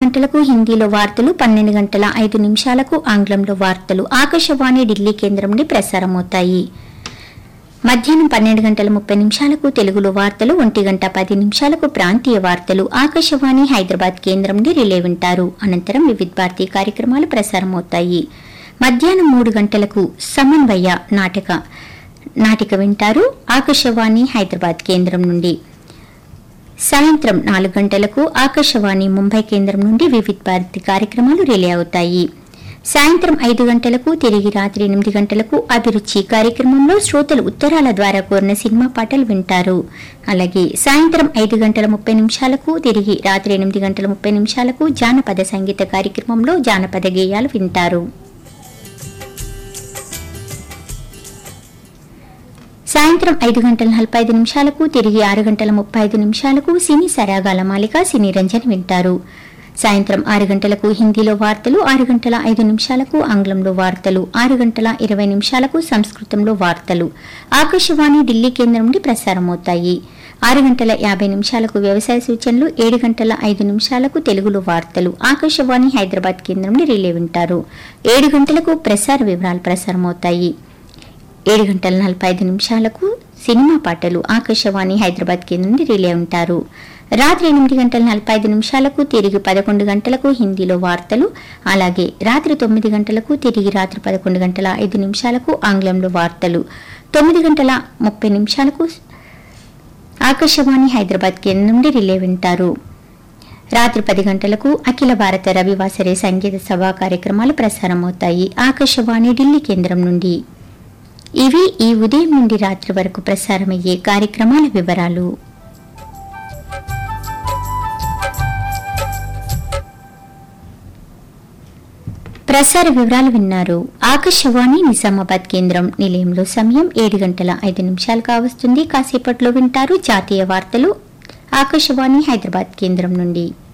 గంటలకు హిందీలో వార్తలు పన్నెండు గంటల ఐదు నిమిషాలకు ఆంగ్లంలో వార్తలు ఆకాశవాణి ఢిల్లీ కేంద్రం నుండి ప్రసారమవుతాయి మధ్యాహ్నం పన్నెండు గంటల ముప్పై నిమిషాలకు తెలుగులో వార్తలు ఒంటి గంట పది నిమిషాలకు ప్రాంతీయ వార్తలు ఆకాశవాణి హైదరాబాద్ కేంద్రం నుండి రిలే వింటారు అనంతరం వివిధ భారతి కార్యక్రమాలు ప్రసారమవుతాయి మధ్యాహ్నం మూడు గంటలకు సమన్వయ నాటక నాటిక వింటారు ఆకాశవాణి హైదరాబాద్ కేంద్రం నుండి సాయంత్రం నాలుగు గంటలకు ఆకాశవాణి ముంబై కేంద్రం నుండి వివిధ భారతి కార్యక్రమాలు రిలే అవుతాయి సాయంత్రం ఐదు గంటలకు తిరిగి రాత్రి ఎనిమిది గంటలకు అభిరుచి కార్యక్రమంలో శ్రోతలు ఉత్తరాల ద్వారా కోరిన సినిమా పాటలు వింటారు అలాగే సాయంత్రం ఐదు గంటల ముప్పై నిమిషాలకు తిరిగి రాత్రి ఎనిమిది గంటల ముప్పై నిమిషాలకు జానపద సంగీత కార్యక్రమంలో జానపద గేయాలు వింటారు సాయంత్రం ఐదు గంటల నలభై ఐదు నిమిషాలకు తిరిగి ఆరు గంటల ముప్పై ఐదు నిమిషాలకు సినీ సరాగాల మాలిక సినీ రంజన్ వింటారు సాయంత్రం ఆరు గంటలకు హిందీలో వార్తలు ఆరు గంటల ఐదు నిమిషాలకు ఆంగ్లంలో వార్తలు ఆరు గంటల ఇరవై నిమిషాలకు సంస్కృతంలో వార్తలు ఆకాశవాణి ఢిల్లీ కేంద్రం నుండి ప్రసారమవుతాయి ఆరు గంటల యాభై నిమిషాలకు వ్యవసాయ సూచనలు ఏడు గంటల ఐదు నిమిషాలకు తెలుగులో వార్తలు ఆకాశవాణి హైదరాబాద్ కేంద్రం నుండి రిలే వింటారు ఏడు గంటలకు ప్రసార వివరాలు ప్రసారమవుతాయి ఏడు గంటల నలభై ఐదు నిమిషాలకు సినిమా పాటలు ఆకాశవాణి హైదరాబాద్ కేంద్రం నుండి రిలే ఉంటారు రాత్రి ఎనిమిది గంటల నలభై ఐదు నిమిషాలకు తిరిగి పదకొండు గంటలకు హిందీలో వార్తలు అలాగే రాత్రి తొమ్మిది గంటలకు తిరిగి రాత్రి పదకొండు గంటల ఐదు నిమిషాలకు ఆంగ్లంలో వార్తలు తొమ్మిది గంటల ముప్పై నిమిషాలకు ఆకాశవాణి హైదరాబాద్ కేంద్రం నుండి రిలే వింటారు రాత్రి పది గంటలకు అఖిల భారత రవివాసరే సంగీత సభా కార్యక్రమాలు ప్రసారమవుతాయి ఆకాశవాణి ఢిల్లీ కేంద్రం నుండి ఇవి ఈ ఉదయం నుండి రాత్రి వరకు ప్రసారమయ్యే కార్యక్రమాల వివరాలు ప్రసార వివరాలు విన్నారు ఆకాశవాణి నిజామాబాద్ కేంద్రం నిలయంలో సమయం ఏడు గంటల ఐదు నిమిషాలు కావస్తుంది కాసేపట్లో వింటారు జాతీయ వార్తలు ఆకాశవాణి హైదరాబాద్ కేంద్రం నుండి